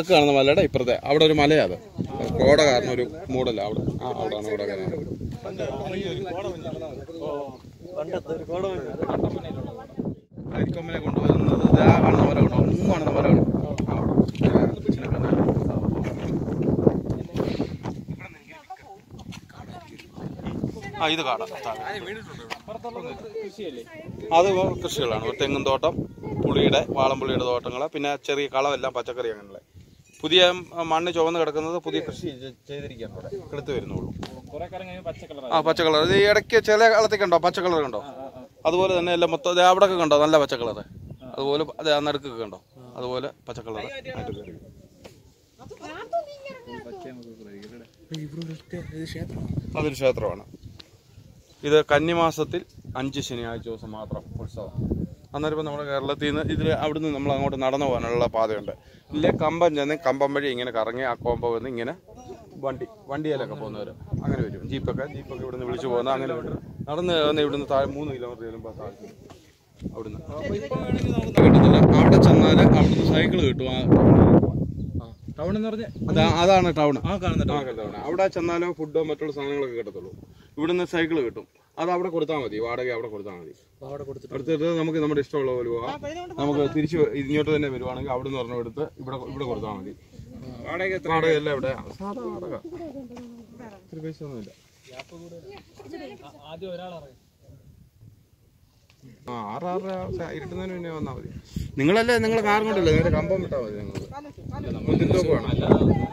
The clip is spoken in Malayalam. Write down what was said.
നടുക്ക് കാണുന്ന മലയുടെ ഇപ്പുറത്തെ അവിടെ ഒരു മലയാ അത് കോട കാരണം ഒരു മൂടല്ല അവിടെ ആ അവിടെയാണ് കോട കാരണം അരിക്കൊമ്പനെ കൊണ്ടുവരുന്നത് ദാ കാണുന്ന മരം ഉണ്ടോ ഒന്നും കാണുന്ന മരമാണ് ആ ഇത് കാടാ അത് കൃഷികളാണ് ഒരു തെങ്ങും തോട്ടം പുളിയുടെ വാളംപുളിയുടെ തോട്ടങ്ങൾ പിന്നെ ചെറിയ കളമെല്ലാം പച്ചക്കറി അങ്ങനെയുള്ള പുതിയ മണ്ണ് ചുവന്ന് കിടക്കുന്നത് പുതിയ കൃഷി ചെ- ചെയ്തിരിക്കുകയാണ് അവിടെ കിളുത്ത് വരുന്നുള്ളൂ കുറെ കാലം കഴിഞ്ഞ് പച്ച കളർ ആ പച്ച കളർ ഇത് ഈ ഇടയ്ക്ക് ചില കളത്തിൽ കണ്ടോ പച്ച കളർ കണ്ടോ അതുപോലെ തന്നെ എല്ലാം മൊത്തം ദേ അവിടെയൊക്കെ കണ്ടോ നല്ല പച്ച കളർ അതുപോലെ അതെ ആ നടുക്കൊക്കെ കണ്ടോ അതുപോലെ പച്ച കളർ അതൊരു ക്ഷേത്രമാണ് ഇത് കന്നിമാസത്തിൽ അഞ്ച് ശനിയാഴ്ച ദിവസം മാത്രം ഉത്സവം അന്നേരം ഇപ്പം നമ്മുടെ കേരളത്തിൽ നിന്ന് ഇതിൽ അവിടുന്ന് നമ്മൾ അങ്ങോട്ട് നടന്നു പോകാനുള്ള പാതയുണ്ട് ഇല്ലേ കമ്പം ചെന്ന് കമ്പം വഴി ഇങ്ങനെ കറങ്ങി ആ കോമ്പ വന്ന് ഇങ്ങനെ വണ്ടി വണ്ടിയിലൊക്കെ പോകുന്നവർ അങ്ങനെ വരും ജീപ്പൊക്കെ ജീപ്പൊക്കെ ഇവിടുന്ന് വിളിച്ചു പോകുന്ന അങ്ങനെ വരും നടന്ന് വന്ന് ഇവിടുന്ന് താഴെ മൂന്ന് കിലോമീറ്റർ ചെല്ലുമ്പോൾ താഴെ അവിടുന്ന് കിട്ടുന്നില്ല അവിടെ ചെന്നാൽ അവിടുന്ന് സൈക്കിൾ കിട്ടും ആ ടൗൺ എന്ന് പറഞ്ഞ അതാ അതാണ് ടൗൺ ആ കാണുന്ന ആ കണ്ടതാണ് അവിടെ ചെന്നാലോ ഫുഡോ മറ്റുള്ള സാധനങ്ങളൊക്കെ കിട്ടത്തുള്ളൂ ഇവിടുന്ന് സൈക്കിൾ കിട്ടും അത് അവിടെ കൊടുത്താൽ മതി വാടക അവിടെ കൊടുത്താൽ മതി അവിടെ കൊടുത്തിട്ട് അടുത്തിട്ട് നമുക്ക് നമ്മുടെ ഇഷ്ടമുള്ള പോലെ പോകാം നമുക്ക് തിരിച്ച് ഇങ്ങോട്ട് തന്നെ വരുവാണെങ്കിൽ അവിടെ നിന്ന് പറഞ്ഞ എടുത്ത് ഇവിടെ ഇവിടെ കൊടുത്താൽ മതി വാടക വാടക എല്ലാം ഇവിടെ സാധാ വാടക ഇത്തിരി പൈസ ഒന്നുമില്ല ആദ്യം ഒരാളറിയാം ആ ആറ് ആറര സ- ഇരുട്ടുന്നതിന് മുന്നേ വന്നാൽ മതി നിങ്ങളല്ലേ നിങ്ങൾ കാർ കൊണ്ടല്ലേ നേരെ കമ്പം വിട്ടാൽ മതി നിങ്ങൾക്ക് മുന്തിരിത്തോപ്പ് വേണം